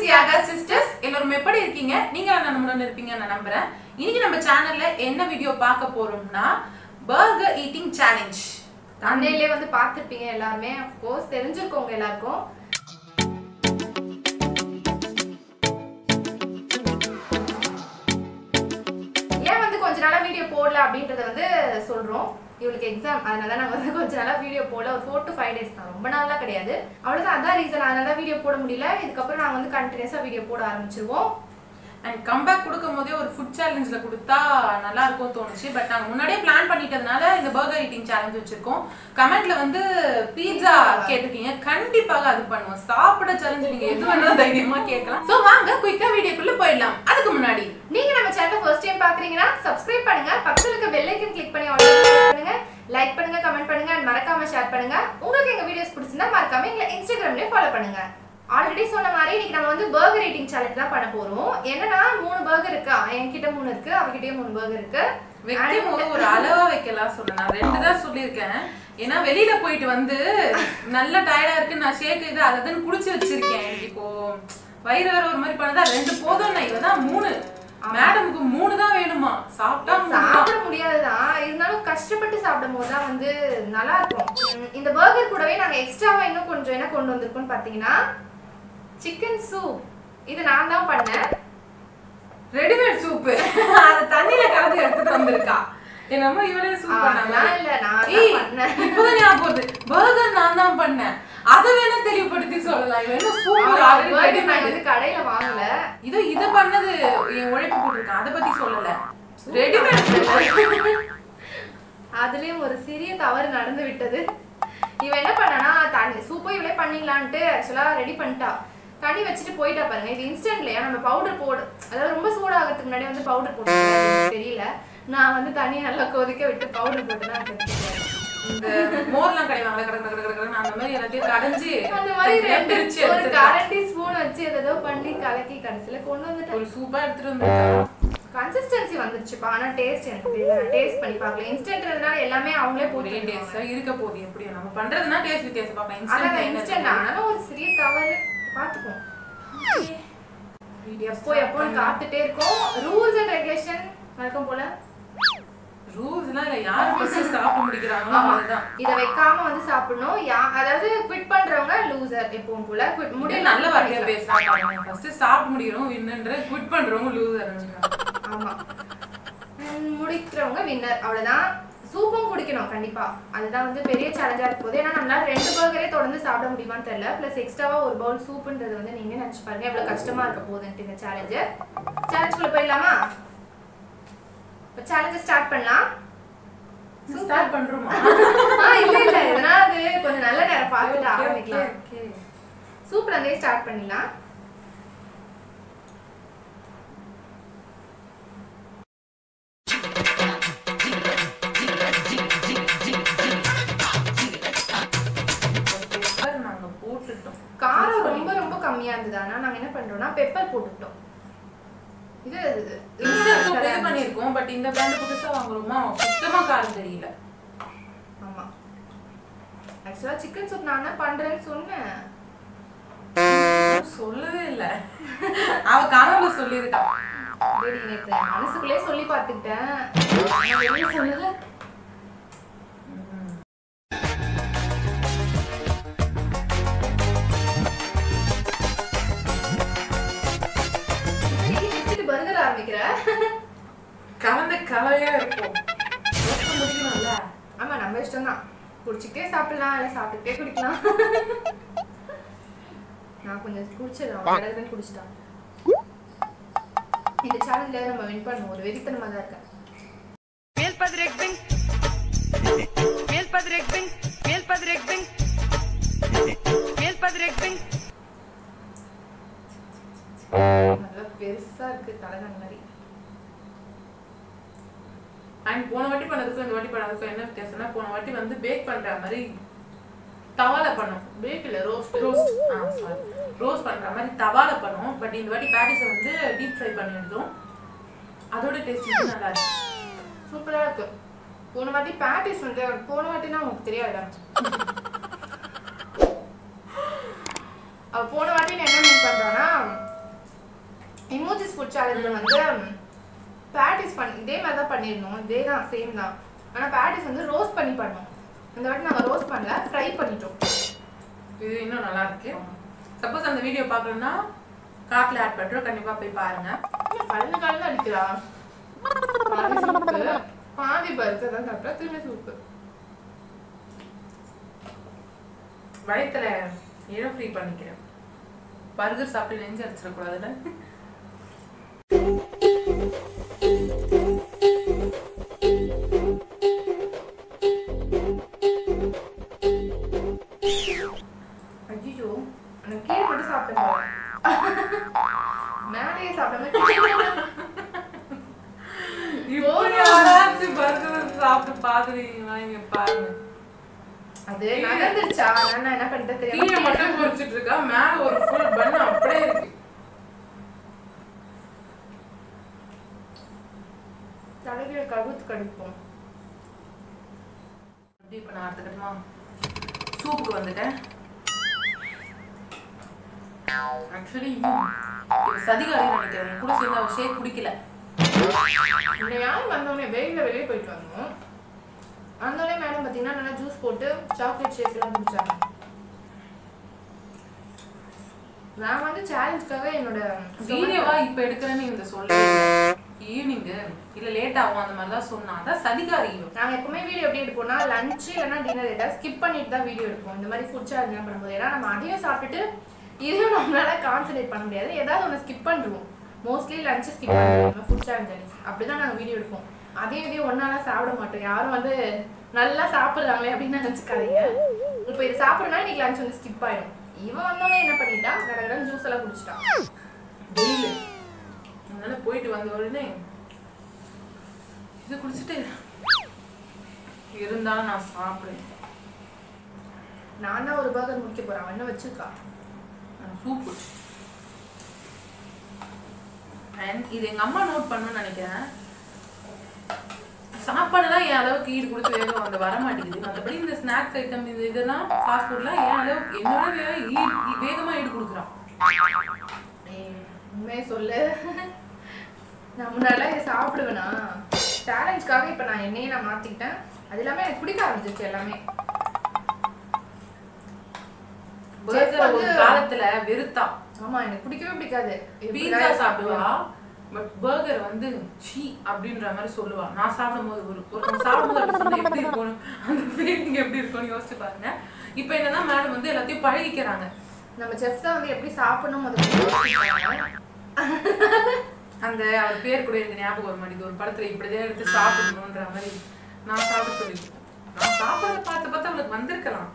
சியாகா sisters எல்லாரும் எப்படி இருக்கீங்க நீங்க நம்மளுடன் இருப்பீங்கன்னு நான் நம்புறேன் இன்னைக்கு நம்ம சேனல்ல என்ன வீடியோ பார்க்க போறோம்னா பர்கர் ஈட்டிங் சேலஞ்ச் தண்ணிலே வந்து பார்த்துருப்பீங்க எல்லாருமே கோர்ஸ் தெரிஞ்சிருக்கோங்க எல்லாருக்கும் ஏன் வந்து கொஞ்ச நாளா வீடியோ போடல அப்படின்றத வந்து சொல்றோம் இவளுக்கு எக்ஸாம் அதனால நாங்க வந்து கொஞ்ச நாளா வீடியோ போடல ஒரு ஃபோர் டு ஃபைவ் டேஸ் தான் ரொம்ப நாளா கிடையாது அவ்வளவுதான் அதான் ரீசன் அதனால தான் வீடியோ போட முடியல இதுக்கப்புறம் நாங்க வந்து கண்டினியூஸா வீடியோ போட ஆரம்பிச்சிருவோம் அண்ட் கம்பேக் கொடுக்கும் போதே ஒரு ஃபுட் சேலஞ்சில் கொடுத்தா நல்லா இருக்கும் தோணுச்சு பட் நாங்கள் முன்னாடியே பிளான் பண்ணிட்டதுனால இந்த பர்கர் ஈட்டிங் சேலஞ்ச் வச்சிருக்கோம் கமெண்ட்ல வந்து பீட்சா கேட்டிருக்கீங்க கண்டிப்பாக அது பண்ணுவோம் சாப்பிட சேலஞ்ச் நீங்க எது வேணாலும் தைரியமா கேட்கலாம் ஸோ வாங்க குயிக்கா வீடியோக்குள்ள போயிடலாம் அதுக்கு முன்னாடி நீங்க நம்ம சேனலை ஃபர்ஸ்ட் டைம் பாக்குறீங்கன்னா சப்ஸ்கிரைப் பண்ணுங்க பக்கத்துல இருக்க பெல் ஐக்கன் கிளிக் பண்ணி ஆல் press பண்ணுங்க லைக் பண்ணுங்க கமெண்ட் பண்ணுங்க and மறக்காம ஷேர் பண்ணுங்க உங்களுக்கு எங்க வீடியோஸ் பிடிச்சிருந்தா மறக்காம எங்களை இன்ஸ்டாகிராம்லயே ஃபாலோ பண்ணுங்க ஆல்ரெடி சொன்ன மாதிரி இன்னைக்கு நம்ம வந்து பர்கர் ரேட்டிங் சேலஞ்ச் தான் பண்ண போறோம் என்னன்னா மூணு பர்கர் இருக்கு என்கிட்ட மூணு இருக்கு அவகிட்டயே மூணு பர்கர் இருக்கு வைக்கும் போது ஒரு அளவா வைக்கலாம் சொன்னேன் நான் ரெண்டு தான் சொல்லியிருக்கேன் ஏன்னா வெளியில போயிட்டு வந்து நல்ல டயர்டா இருக்கு நான் ஷேக் இது அதை தான் குடிச்சு வச்சிருக்கேன் எனக்கு இப்போ வயிறு வேற ஒரு மாதிரி பண்ணதா ரெண்டு போதும் நான் இவதான் மூணு மேடமுக்கு மூணு தான் வேணுமா சாப்பிட்டா மூணு தான். சாப்பிட முடியாதுதான் இருந்தாலும் கஷ்டப்பட்டு சாப்பிடும் போது தான் வந்து நல்லா இருக்கும் உம், இந்த பர்கர் கூடவே நாங்க எக்ஸ்ட்ராவா இன்னும் கொஞ்சம் என்ன கொண்டு வந்திருக்கோம்னு பாத்தீங்கன்னா சிக்கன் சூப் இது நான் தான் பண்ணேன் ரெடிமேட் சூப்பு அது தண்ணியில கலந்து எடுத்துட்டு வந்திருக்கா என்னமோ இவளே சூப் பண்ணாங்க அதெல்லாம் இல்ல நான் தான் ஏய், பண்ணேன் இப்பதான் ஞாபகம் வருது பர்கர் நான் தான் பண்ணேன் அதை வேணா தெளிவுபடுத்தி சொல்லலாம் இவன் என்ன சூப்பர் ஆமா, ஆல்ரெடி burger ரெடிமேட் நான் வந்து கடையில வாங்கல இது இது பண்ணது என் உழைப்பு போட்டிருக்கேன் அதை பத்தி சொல்லல ரெடிமேட் அதுலயும் ஒரு சிறிய தவறு நடந்து விட்டது இவ என்ன பண்ணனா தண்ணி சூப்பர் இவளே பண்ணிக்கலான்ட்டு ஆக்சுவலா ரெடி பண்ணிட்டா தண்ணி வச்சுட்டு போயிட்டா பாருங்க இது இன்ஸ்டன்ட்லயா நம்ம பவுடர் போடு அதாவது ரொம்ப சூடாகிறதுக்கு முன்னாடி வந்து பவுடர் போட்டு தெரியல நான் வந்து தண்ணியை நல்லா கொதிக்க விட்டு பவுடர் போட்டு தான் எடுத்துட்டேன். இந்த மோர்லாம் கடைவாங்களே கட கட கட கடன்னு அந்த மாதிரி எல்லாத்தையும் கடைஞ்சு அந்த மாதிரி தனியா ரெண்டு பிரிச்சு ஒரு எடுத்துட்டா. கரண்டி ஸ்பூன் வச்சு ஏதோ பண்ணி கலக்கி கடைசியில கொண்டு வந்துட்டேன் ஒரு சூப்பா எடுத்துட்டு வந்திருக்கா கன்சிஸ்டன்சி வந்துருச்சுப்பா ஆனா டேஸ்ட் எனக்கு தெரியல நான் டேஸ்ட் பண்ணி பார்க்கல இன்ஸ்டன்ட்ன்றதுனால எல்லாமே அவங்களே ஒரே போட்டு டேஸ்டா இருக்க போகுது எப்படி நம்ம பண்றதுன்னா டேஸ்ட் வித்தியாசம் பார்க்கலாம் அதான் இன்ஸ்டன்ட் இன்ஸ்டன்ட் ஆனாலும் ஒரு சிறிய தவறு பாத்துக்கோம் எப்போ எப்போ காத்துட்டே இருக்கோம் ரூல்ஸ் அண்ட் ரெகுலேஷன் வழக்கம் போல ரூல்ஸ்லாம் இல்ல யாரு ஃபர்ஸ்ட் சாப்பிட முடிக்கிறாங்களோ ஆமா அதுதான் இத வைக்காம வந்து சாப்பிடணும் யா அதாவது குவிட் பண்றவங்க லூசர் எப்பவும் போல quit- முடிய முடியல நல்ல வார்த்தையா பேசுறாங்க ஃபர்ஸ்ட் சாப்பிட முடிக்கிறவங்க வின்னுன்ற குவிட் பண்றவங்க லூசர் ஆமா உம், முடிக்கிறவங்க வின்னர் அவ்வளவுதான் சூப்பும் குடிக்கணும் கண்டிப்பா அதுதான் வந்து பெரிய சேலஞ்சா இருக்க போது ஏன்னா நம்மளால ரெண்டு பர்கரே தொடர்ந்து சாப்பிட முடியுமான்னு தெரியல பிளஸ் எக்ஸ்ட்ராவா ஒரு பவுல் சூப்புன்றது வந்து நீங்க நினைச்சு பாருங்க எவ்வளவு கஷ்டமா இருக்க போகுதுன்ட்டு இந்த சேலஞ்சு சேலஞ்சுக்குள்ள போயிடலாமா இப்போ சேலஞ்சை ஸ்டார்ட் பண்ணலாம் ஸ்டார்ட் பண்றோமா ஆ இல்ல இல்ல இதனா அது கொஞ்சம் நல்ல நேரம் பார்த்துட்டு ஆரம்பிக்கலாம் சூப்ல இருந்தே ஸ்டார்ட் பண்ணிடலாம் Pepper நாங்க போட்டுட்டோம் காரம் ரொம்ப ரொம்ப கம்மியா இருந்தது ஆனா நாங்க என்ன பண்றோம்னா பெப்பர் போட்டுட்டோம் இது இன்ஸ்டன்ட் சூப் இது பண்ணிருக்கோம் பட் இந்த பிராண்ட் புதுசா வாங்குறோமா சுத்தமா காரம் தெரியல ஆமா ஆக்சுவலா சிக்கன் சூப் நான் தான் பண்றேன்னு சொன்னேன் சொல்லவே இல்ல அவ கனவுல சொல்லியிருக்கா டேடி நேத்து என் மனசுக்குள்ளே சொல்லி பார்த்துக்கிட்டேன் ஆனா வெளிய சொல்லல பர்கர் ஆரம்பிக்கிற கலந்த கலையா இருக்கும் ஒத்த முடிக்கணும்ல ஆமா நம்ம இஷ்டம் தான் குடிச்சிக்கிட்டே சாப்பிடலாம் இல்லை சாப்பிட்டுக்கிட்டே குடிக்கலாம் நான் கொஞ்சம் குடிச்சிடறேன் கடற்கரை குடிச்சிட்டான் இந்த சேலஞ்சில் நம்ம வின் பண்ணுவோம் ஒரு வெறித்தனமாக தான் இருக்கேன் Meelpadrek bing. Meelpadrek bing. Meelpadrek bing. Meelpadrek bing. நல்லா பெருசா இருக்கு தலைகண் மாதிரி அண்ட் போன வாட்டி பண்ணதுக்கும் இந்த வாட்டி பண்ணதுக்கும் என்ன வித்தியாசம்னா போன வாட்டி வந்து பேக் பண்ற மாதிரி தவால பண்ணோம் பேக் இல்லை ரோஸ்ட் ரோஸ்ட் ஆ சாரி ரோஸ்ட் பண்ற மாதிரி தவால பண்ணோம் பட் இந்த வாட்டி பேட்டிஸை வந்து டீப் ஃப்ரை பண்ணி எடுத்தோம் அதோட டேஸ்ட் வந்து நல்லா இருக்கு சூப்பரா இருக்கு போன வாட்டி பேட்டிஸ் வந்து போன வாட்டினா உங்களுக்கு தெரியாது அவ போன வாட்டி நான் என்ன மீன் பண்றோம்னா இமோஜிஸ் ஃபுட் சேலஞ்சில் வந்து பேட்டிஸ் பண்ணி இதே மாதிரி தான் பண்ணியிருந்தோம் இதே தான் சேம் தான் ஆனால் பேட்டிஸ் வந்து ரோஸ்ட் பண்ணி பண்ணோம் இந்த வாட்டி நாங்கள் ரோஸ்ட் பண்ணல ஃப்ரை பண்ணிட்டோம் இது இன்னும் நல்லா இருக்கு சப்போஸ் அந்த வீடியோ பார்க்கணும்னா கார்ட்ல ஆட் பண்றோம் கண்டிப்பா போய் பாருங்க கலந்து கலந்து அடிக்கிறா பாதி சூப்பு பாதி பருத்து தான் சாப்பிட்டா திரும்பி சூப்பு வயிற்றுல இடம் ஃப்ரீ பண்ணிக்கிறேன் பர்கர் சாப்பிட்டு நெஞ்சு அடிச்சிடக்கூடாதுல்ல ஐயோ எனக்கு கீழே மட்டும் சாப்பிட்டேன் மேலேயே சாப்பிடாம இப்படி யாராச்சும் பர்கர் சாப்பிட்டு பாத்துறீங்களா இங்க பாருங்க அது நகர்ந்துருச்சா நான் என்ன பண்ணிட்டேன் கீழே தெரியாம மட்டும் பொரிச்சிட்டு இருக்கா மேல ஒரு ஃபுல் பன் அப்படியே இருக்கு தலைவிய கவுத்து கடிப்போம் அப்படி இப்ப நான் அடுத்த கட்டமா சூப்புக்கு வந்துட்டேன் ஆக்சுவலி சதிகாரி நினைக்கிறேன் என் கூட சேர்ந்து அவ ஷேக் குடிக்கல இந்த யார் வந்தோடனே வெயில வெளியே போயிட்டு வந்தோம் வந்தோடனே மேடம் பார்த்தீங்கன்னா நல்லா ஜூஸ் போட்டு சாக்லேட் ஷேக்லாம் குடிச்சாங்க நான் வந்து சேலஞ்சுக்காக என்னோட வீடியோவா இப்ப எடுக்கிறேன்னு இந்த சொல்ல ஈவினிங் இல்ல லேட் ஆகும் அந்த மாதிரி தான் சொன்னா அதான் சதிகாரி இவ. நாங்க எப்பவுமே வீடியோ எப்படி எடுப்போம்னா லஞ்ச் இல்லைன்னா டின்னர் ஏதாவது ஸ்கிப் பண்ணிட்டு தான் வீடியோ எடுப்போம் இந்த மாதிரி ஃபுட் சேலஞ்ச் பண்ணும்போது ஏன்னா நம்ம அதையும் சாப்பிட்டுட்டு இதையும் நம்மளால கான்சென்ட்ரேட் பண்ண முடியாது ஏதாவது ஒன்று ஸ்கிப் பண்ணிடுவோம் மோஸ்ட்லி லஞ்ச் ஸ்கிப் பண்ணிடுவோம் ஃபுட் சேலஞ்ச் அப்படிதான் நாங்க வீடியோ எடுப்போம் அதையும் இதையும் ஒன்னாலாம் சாப்பிட மாட்டோம் யாரும் வந்து நல்லா சாப்பிடுறாங்களே அப்படின்னு நினைச்சுக்காதீங்க இப்போ இது சாப்பிடுறனா இன்னைக்கு லஞ்ச் வந்து ஸ்கிப் ஆயிடும் இவன் வந்தோடனே என்ன பண்ணிட்டா கடகடன் ஜூஸ் எல்லாம் குடிச்சிட்டான் வெயில் அதனால போயிட்டு வந்த உடனே இது குடிச்சிட்டு இருந்தாலும் நான் சாப்பிடுவேன் நான் தான் ஒரு பர்கர் முடிக்க போறேன் அவன் என்ன வச்சிருக்கா சூப்பு அண்ட் இது எங்க அம்மா நோட் பண்ணணும்னு நினைக்கிறேன் சாப்பாடுலாம் என் அளவுக்கு ஈடு கொடுத்து வேகம் வந்து வர மாட்டேங்குது மற்றபடி இந்த ஸ்நாக்ஸ் ஐட்டம் இது இதெல்லாம் ஃபாஸ்ட் ஃபுட்லாம் என் அளவுக்கு என்னோட வே- ஈ- வேகமா ஈடு கொடுக்குறான் ஏய், உண்மையை சொல்லு நான் முன்னாடிலாம் இதை சாப்பிடுவேனா சேலஞ்சுக்காக இப்போ நான் என்னையே நான் மாற்றிக்கிட்டேன் அது இல்லாமல் எனக்கு பிடிக்க ஆரம்பிச்சிருச்சு எல்லாமே பர்கர் ஒரு வந்து- காலத்துல வெறுத்தான் ஆமா எனக்கு பிடிக்கவே பிடிக்காது பீட்சா சாப்பிடுவா பட் பர்கர் வந்து சீ அப்படின்ற மாதிரி சொல்லுவா நான் சாப்பிடும்போது ஒரு ஒருத்தவங்க சாப்பிடும்போது அப்படி சொன்னா எப்படி இருக்கும் அந்த ஃபீலிங் எப்படி இருக்கும்னு யோசிச்சு பாருங்க இப்போ என்னன்னா மேடம் வந்து எல்லாத்தையும் பழகிக்கிறாங்க நம்ம செஃப் தான் வந்து எப்படி சாப்பிடணும் முதல்ல அந்த அவர் பேர் கூட எனக்கு ஞாபகம் வர மாட்டேங்குது ஒரு படத்துல இப்படிதான் எடுத்து சாப்பிடணுன்ற மாதிரி நான் சாப்பிட சொல்லிருக்கேன் நான் சாப்பிட்றத பார்த்து பார்த்து அவளுக்கு வந்திருக்கலாம்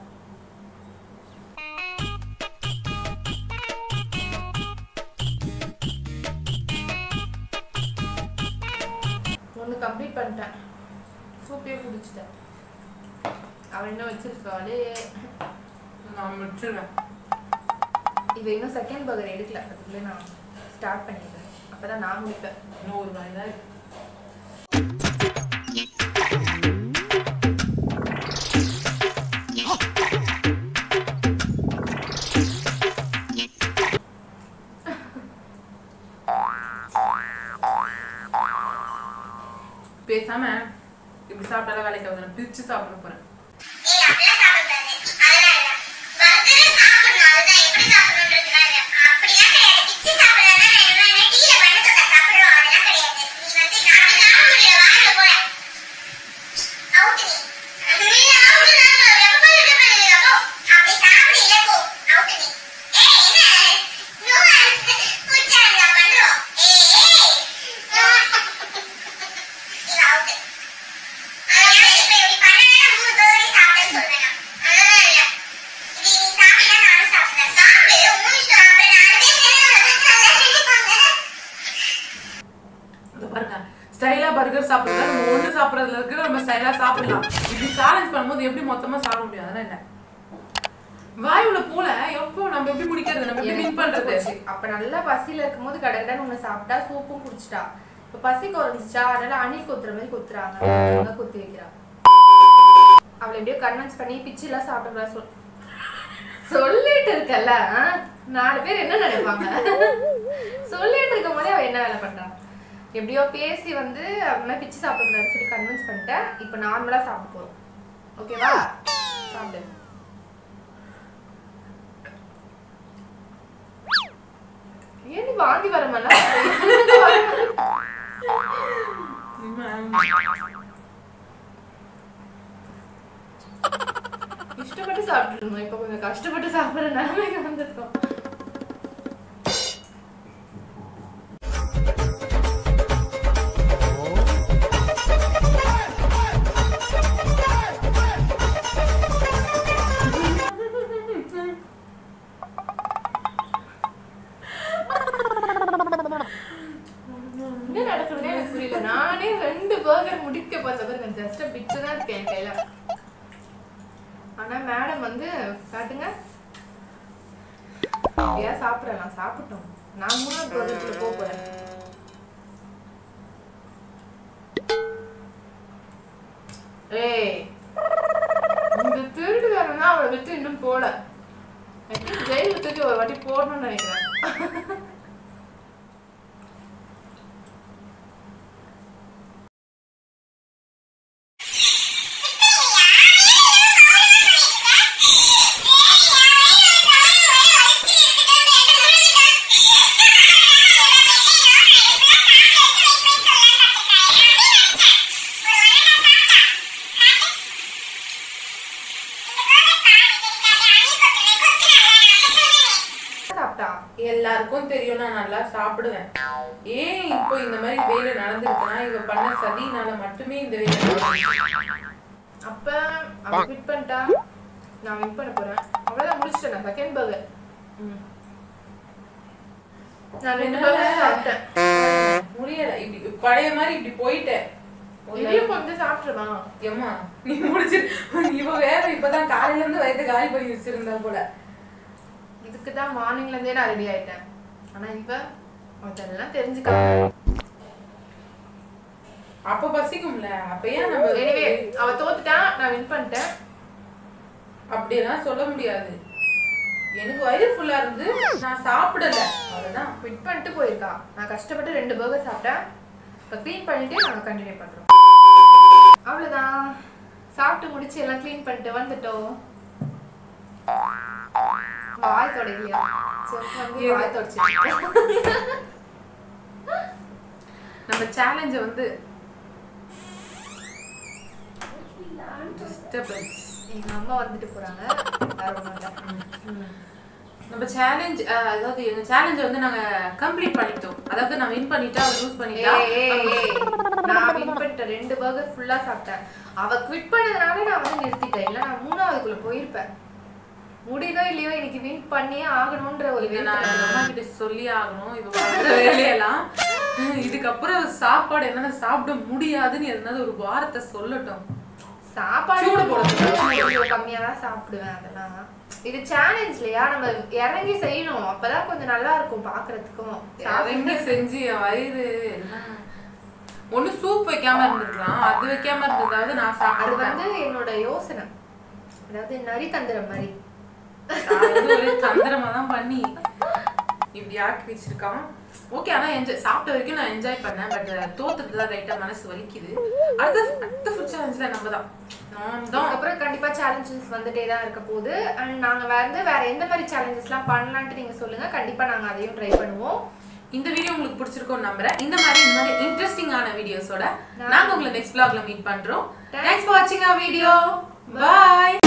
ஒன்று கம்ப்ளீட் பண்ணிட்டேன் சூப்பே குடிச்சிட்டேன் அவள் என்ன வச்சிருக்காளே நான் முடிச்சிருவேன் இவ இன்னும் செகண்ட் பர்கர் எடுக்கல அதுக்குள்ளே நான் ஸ்டார்ட் பண்ணிடுறேன் அப்பதான் நான் முடிப்பேன் இன்னும் ஒரு வாய் தான் இருக்கு. பேசாம இப்படி சாப்பிட்டாலும் வேலைக்கு ஆகுது நான் பிரிச்சு சாப்பிட போறேன் ஏய் அப்படிலாம் சாப்பிடக்கூடாது அதெல்லாம் இல்ல பர்கரை சாப்பிடணும் அதுதான் எப்படி சாப்பிடணுன்றதுலாம் இல்ல அப்படிலாம் கிடையாது பிச்சு சாப்பிடலன்னா நான் என்ன என்ன டீல பண்ண சொன்னா சாப்பிடுறோம் அதெல்லாம் கிடையாது நீ வந்து அப்படி சாப்பிட முடியல வாயில போய் அவுட் நீ நீ அவுட் நான் எப்ப போய் விட போறீங்க அப்போ அப்படி சாப்பிட இல்ல போ அவுட் நீ ஏய் என்ன நோ குச்சாங்க பண்றோம் ஏய் ஏய் இது அவுட் அதனால இப்ப இப்படி பண்ணனா மூணு பேரே சாப்பிட்டேன்னு சொல்வேன் நான். அதெல்லாம் இல்ல. இது நீ சாப்பிட்டா நானும் சாப்பிட்டேன். சாப்பிடு, மூணு சாப்பிடு, நாலு பேர் சேர்ந்து உனக்கு நல்லா செஞ்சுப்பாங்க. இந்த பாருங்க ஸ்டைலா பர்கர் சாப்பிடுறதா நம்ம ஒண்ணு சாப்பிடுறதுல இருக்கு நம்ம ஸ்டைலா சாப்பிடலாம் இப்படி சேலஞ்ச் பண்ணும்போது எப்படி மொத்தமா சாப்பிட முடியும் அதெல்லாம் என்ன வாயுல போல எப்போ நம்ம எப்படி முடிக்கிறது நம்ம எப்படி வின் பண்றது போச்சு. அப்ப நல்லா பசியில இருக்கும்போது கடகடன்னு ஒண்ணு சாப்பிட்டா சூப்பும் குடிச்சிட்டா இப்ப பசி குறைஞ்சிச்சா அதனால அணில் கொத்துற மாதிரி கொத்துறாங்க அவங்க கொத்தி வைக்கிறா அவளை எப்படியோ கன்வின்ஸ் பண்ணி பிச்சு எல்லாம் சாப்பிடக்கூடா சொல் சொல்லிட்டு இருக்கல ஆ? நாலு பேர் என்ன நினைப்பாங்க சொல்லிட்டு இருக்கும் போதே அவ என்ன வேலை பண்றா எப்படியோ பேசி வந்து அப்படின்னா பிச்சு சாப்பிடக்கூடாதுன்னு சொல்லி கன்வின்ஸ் பண்ணிட்டேன் இப்போ நார்மலா சாப்பிட போறோம் ஓகேவா சாப்பிடு ஏன் நீ வாந்தி வர இஷ்டப்பட்டு சாப்பிட்டு இருந்தோம் இப்போ கொஞ்சம் கஷ்டப்பட்டு சாப்பிடுற நிலைமைக்கு வந்திருக்கோம் என்ன நடக்குதுன்னே எனக்கு புரியல நானே ரெண்டு பர்கர் முடிக்க பார்த்த பாருங்க ஜஸ்ட் பிட்டு தான் இருக்கேன் என் கையில ஆனா மேடம் வந்து காட்டுங்க அப்படியா சாப்பிடலாம் சாப்பிட்டோம் நான் மூணாவது பர்கருக்குள்ள போக போறேன் ஏய் இந்த திருட்டுக்காரன் தான் அவளை விட்டு இன்னும் போல ஜெயிலுக்கு தூக்கி ஒரு வாட்டி போடணும்னு நினைக்கிறேன் சாப்பிட்டா எல்லாருக்கும் தெரியும் நான் நல்லா சாப்பிடுவேன் ஏன் இப்போ இந்த மாதிரி வேலை நடந்திருக்குன்னா இவ பண்ண சதினால மட்டுமே இந்த வேலை நடந்திருக்கு. அப்ப அவ quit பண்ணிட்டா நான் வின் பண்ண போறேன் அவ்வளவுதான் முடிச்சிட்டேன் நான் செகண்ட் பர்கர் நான் ரெண்டு பர்கர் சாப்பிட்டேன் முடியல இப்படி பழைய மாதிரி இப்படி போயிட்டேன் இதையும் கொஞ்சம் சாப்பிட்டுருமா ஏம்மா நீ முடிச்சு இவ வேற இப்பதான் காலையில இருந்து வயிற்று காலி பண்ணி வச்சிருந்தா போல இதுக்கு தான் மார்னிங்ல இருந்தே நான் ரெடி ஆயிட்டேன் ஆனா இவ அதெல்லாம் தெரிஞ்சுக்காம அப்ப பசிக்கும்ல அப்ப ஏன் நம்ம எனிவே அவ தோத்துட்டா நான் வின் பண்ணிட்டேன் அப்படியெல்லாம் சொல்ல முடியாது எனக்கு வயிறு ஃபுல்லா இருந்து நான் சாப்பிடல அவ்வளவுதான் வின் பண்ணிட்டு போயிருக்கா நான் கஷ்டப்பட்டு ரெண்டு பர்கர் சாப்பிட்டேன் இப்போ க்ளீன் பண்ணிட்டு நாங்கள் கண்டினியூ பண்றோம் அவ்வளவுதான் சாப்பிட்டு முடிச்சு எல்லாம் க்ளீன் பண்ணிட்டு வந்துட்டோம் வாய் தொடங்கலையா செஃப் வந்து வாய் தொடச்சு நம்ம சேலஞ்ச வந்து டிஸ்டர்பன்ஸ் எங்க அம்மா வந்துட்டு போறாங்க வேற ஒண்ணும் இல்ல. ம். நம்ம சேலஞ்ச் அதாவது எங்க சேலஞ்ச வந்து நாங்க கம்ப்ளீட் பண்ணிட்டோம் அதாவது நான் வின் பண்ணிட்டா அவ லூஸ் பண்ணிட்டா ஏய், ஏய், ஏய். நான் வின் பண்ணிட்டேன் ரெண்டு பர்கர் ஃபுல்லா சாப்பிட்டேன் அவ குவிட் பண்ணதுனால நான் வந்து நிறுத்திட்டேன் இல்ல நான் மூணாவதுக்குள்ள போயிருப்பேன் முடியுதோ இல்லையோ இன்னைக்கு வின் பண்ணியே ஆகணும்ன்ற ஒரு இதை வெயிட் நான் எங்க அம்மா கிட்ட சொல்லி ஆகணும் இப்ப பண்ற வேலையெல்லாம் இதுக்கப்புறம் சாப்பாடு என்னென்ன சாப்பிட முடியாதுன்னு எதனாவது ஒரு வாரத்தை சொல்லட்டும் சாப்பாடு சூடு போட கொஞ்சம் கம்மியா தான் சாப்பிடுவேன் அதெல்லாம் இது சேலஞ்ச் இல்லையா நம்ம இறங்கி செய்யணும் அப்பதான் கொஞ்சம் நல்லா இருக்கும் பாக்குறதுக்கும் இறங்கி செஞ்சு என் வயிறு எல்லாம் ஒண்ணு சூப் வைக்காம இருந்திருக்கலாம் அது வைக்காம இருந்ததாவது நான் அது சாப்பிடுவேன் வந்து என்னோட யோசனை அதாவது நரி தந்திரம் மாதிரி நான் வந்து ஒரு தந்திரமா தான் பண்ணி இப்படி ஆக்கி வச்சிருக்கான் ஓகே ஆனா என்ஜாய் சாப்பிட்ட வரைக்கும் நான் என்ஜாய் பண்ணேன் பட் தோத்துட்டு தான் லைட்டா மனசு வலிக்குது அடுத்த அடுத்த ஃபுட் சேலஞ்சில் நம்ம தான் நான் தான் அதுக்கப்புறம் கண்டிப்பா சேலஞ்சஸ் வந்துட்டே தான் இருக்க போகுது அண்ட் நாங்க வந்து வேற எந்த மாதிரி சேலஞ்சஸ்லாம் பண்ணலான்ட்டு நீங்க சொல்லுங்க கண்டிப்பா நாங்க அதையும் ட்ரை பண்ணுவோம் இந்த வீடியோ உங்களுக்கு பிடிச்சிருக்கும்னு நம்புறேன் இந்த மாதிரி இந்த மாதிரி இன்ட்ரெஸ்டிங்கான வீடியோஸோட நாங்க உங்களை நெக்ஸ்ட் vlogல மீட் பண்றோம் தேங்க்ஸ் ஃபார் வாட்சிங் our வீடியோ பை